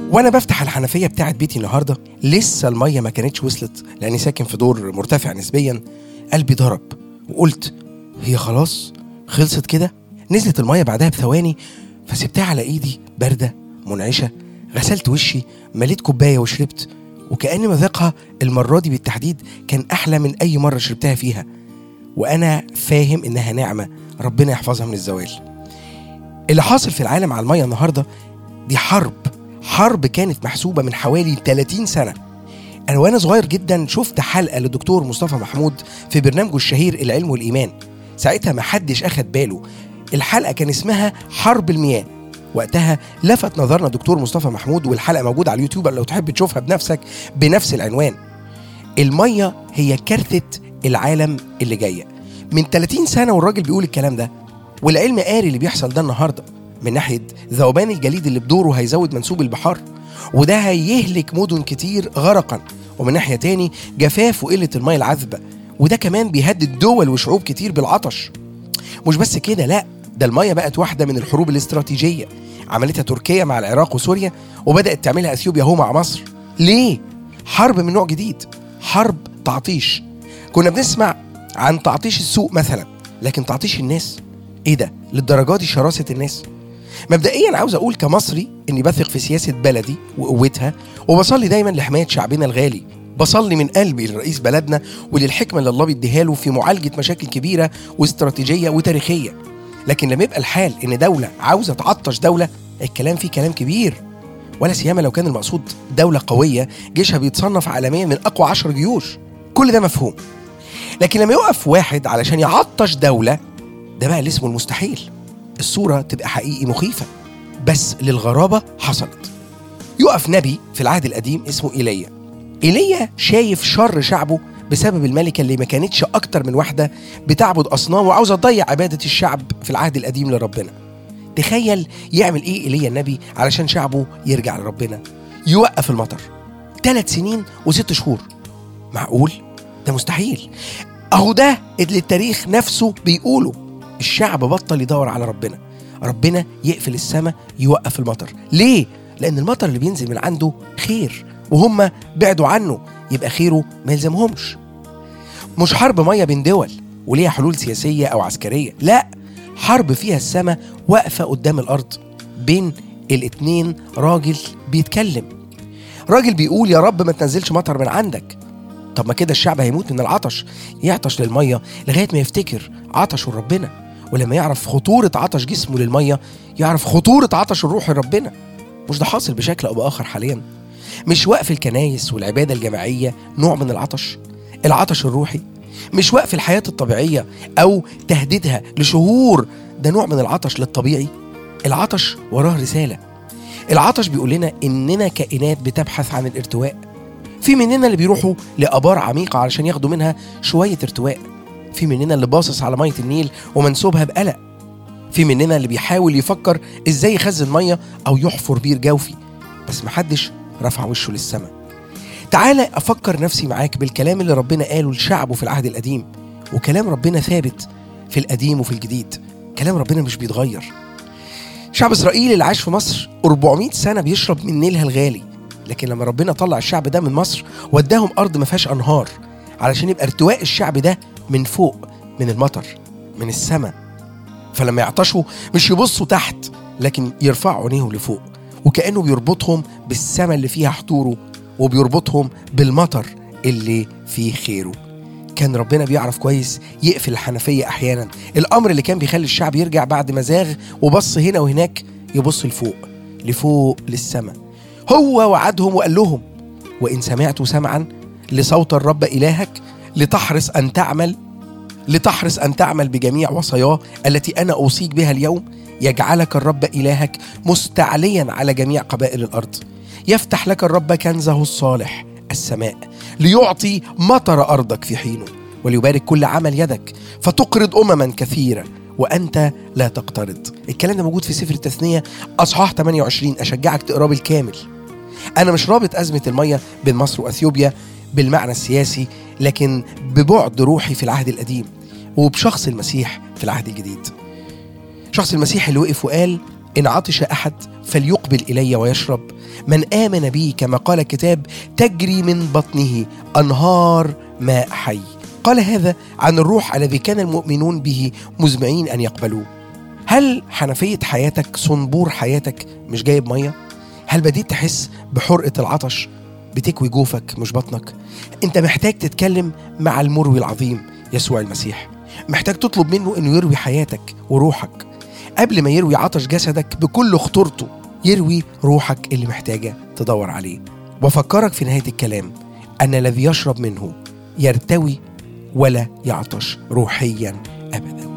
وانا بفتح الحنفيه بتاعت بيتي النهارده لسه الميه ما كانتش وصلت لاني ساكن في دور مرتفع نسبيا قلبي ضرب وقلت هي خلاص خلصت كده نزلت الميه بعدها بثواني فسبتها على ايدي بارده منعشه غسلت وشي مليت كوبايه وشربت وكأن مذاقها المرة دي بالتحديد كان أحلى من أي مرة شربتها فيها وأنا فاهم إنها نعمة ربنا يحفظها من الزوال اللي حاصل في العالم على المية النهاردة دي حرب حرب كانت محسوبة من حوالي 30 سنة أنا وأنا صغير جدا شفت حلقة للدكتور مصطفى محمود في برنامجه الشهير العلم والإيمان ساعتها ما حدش أخد باله الحلقة كان اسمها حرب المياه وقتها لفت نظرنا دكتور مصطفى محمود والحلقة موجودة على اليوتيوب لو تحب تشوفها بنفسك بنفس العنوان المية هي كارثة العالم اللي جاية من 30 سنة والراجل بيقول الكلام ده والعلم قاري اللي بيحصل ده النهارده من ناحيه ذوبان الجليد اللي بدوره هيزود منسوب البحار وده هيهلك مدن كتير غرقا ومن ناحيه تاني جفاف وقله الميه العذبه وده كمان بيهدد دول وشعوب كتير بالعطش مش بس كده لا ده الميه بقت واحده من الحروب الاستراتيجيه عملتها تركيا مع العراق وسوريا وبدات تعملها اثيوبيا هو مع مصر ليه حرب من نوع جديد حرب تعطيش كنا بنسمع عن تعطيش السوق مثلا لكن تعطيش الناس ايه ده للدرجه دي شراسه الناس مبدئيا عاوز اقول كمصري اني بثق في سياسه بلدي وقوتها وبصلي دايما لحمايه شعبنا الغالي بصلي من قلبي لرئيس بلدنا وللحكمه اللي الله بيديها له في معالجه مشاكل كبيره واستراتيجيه وتاريخيه لكن لما يبقى الحال ان دوله عاوزه تعطش دوله الكلام فيه كلام كبير ولا سيما لو كان المقصود دولة قوية جيشها بيتصنف عالميا من أقوى عشر جيوش كل ده مفهوم لكن لما يقف واحد علشان يعطش دولة ده بقى اللي اسمه المستحيل الصورة تبقى حقيقي مخيفة بس للغرابة حصلت يقف نبي في العهد القديم اسمه إيليا إيليا شايف شر شعبه بسبب الملكة اللي ما كانتش أكتر من واحدة بتعبد أصنام وعاوزة تضيع عبادة الشعب في العهد القديم لربنا تخيل يعمل إيه إيليا النبي علشان شعبه يرجع لربنا يوقف المطر ثلاث سنين وست شهور معقول ده مستحيل أهو ده اللي التاريخ نفسه بيقوله الشعب بطل يدور على ربنا ربنا يقفل السماء يوقف المطر ليه؟ لأن المطر اللي بينزل من عنده خير وهم بعدوا عنه يبقى خيره ما يلزمهمش مش حرب مية بين دول وليها حلول سياسية أو عسكرية لا حرب فيها السماء واقفة قدام الأرض بين الاتنين راجل بيتكلم راجل بيقول يا رب ما تنزلش مطر من عندك طب ما كده الشعب هيموت من العطش يعطش للمية لغاية ما يفتكر عطشه لربنا ولما يعرف خطورة عطش جسمه للمية يعرف خطورة عطش الروح لربنا مش ده حاصل بشكل أو بآخر حاليا مش وقف الكنايس والعبادة الجماعية نوع من العطش العطش الروحي مش وقف الحياة الطبيعية أو تهديدها لشهور ده نوع من العطش للطبيعي العطش وراه رسالة العطش بيقول لنا إننا كائنات بتبحث عن الارتواء في مننا اللي بيروحوا لآبار عميقة علشان ياخدوا منها شوية ارتواء في مننا اللي باصص على مية النيل ومنسوبها بقلق في مننا اللي بيحاول يفكر ازاي يخزن مية أو يحفر بير جوفي بس محدش رفع وشه للسماء تعالى أفكر نفسي معاك بالكلام اللي ربنا قاله لشعبه في العهد القديم وكلام ربنا ثابت في القديم وفي الجديد كلام ربنا مش بيتغير شعب إسرائيل اللي عاش في مصر 400 سنة بيشرب من نيلها الغالي لكن لما ربنا طلع الشعب ده من مصر وداهم أرض ما فيهاش أنهار علشان يبقى ارتواء الشعب ده من فوق من المطر من السماء فلما يعطشوا مش يبصوا تحت لكن يرفعوا عينيهم لفوق وكأنه بيربطهم بالسماء اللي فيها حضوره وبيربطهم بالمطر اللي فيه خيره كان ربنا بيعرف كويس يقفل الحنفية أحيانا الأمر اللي كان بيخلي الشعب يرجع بعد ما زاغ وبص هنا وهناك يبص لفوق لفوق للسماء هو وعدهم وقال لهم وإن سمعت سمعا لصوت الرب إلهك لتحرص أن تعمل لتحرص أن تعمل بجميع وصاياه التي أنا أوصيك بها اليوم يجعلك الرب إلهك مستعليا على جميع قبائل الأرض يفتح لك الرب كنزه الصالح السماء ليعطي مطر أرضك في حينه وليبارك كل عمل يدك فتقرض أمما كثيرة وأنت لا تقترض الكلام ده موجود في سفر التثنية أصحاح 28 أشجعك تقراه بالكامل أنا مش رابط أزمة المية بين مصر وأثيوبيا بالمعنى السياسي لكن ببعد روحي في العهد القديم وبشخص المسيح في العهد الجديد شخص المسيح اللي وقف وقال إن عطش أحد فليقبل إلي ويشرب من آمن بي كما قال الكتاب تجري من بطنه أنهار ماء حي قال هذا عن الروح الذي كان المؤمنون به مزمعين أن يقبلوه هل حنفية حياتك صنبور حياتك مش جايب مية؟ هل بديت تحس بحرقة العطش بتكوي جوفك مش بطنك؟ انت محتاج تتكلم مع المروي العظيم يسوع المسيح محتاج تطلب منه انه يروي حياتك وروحك قبل ما يروي عطش جسدك بكل خطورته يروي روحك اللي محتاجة تدور عليه وفكرك في نهاية الكلام أن الذي يشرب منه يرتوي ولا يعطش روحيا أبدا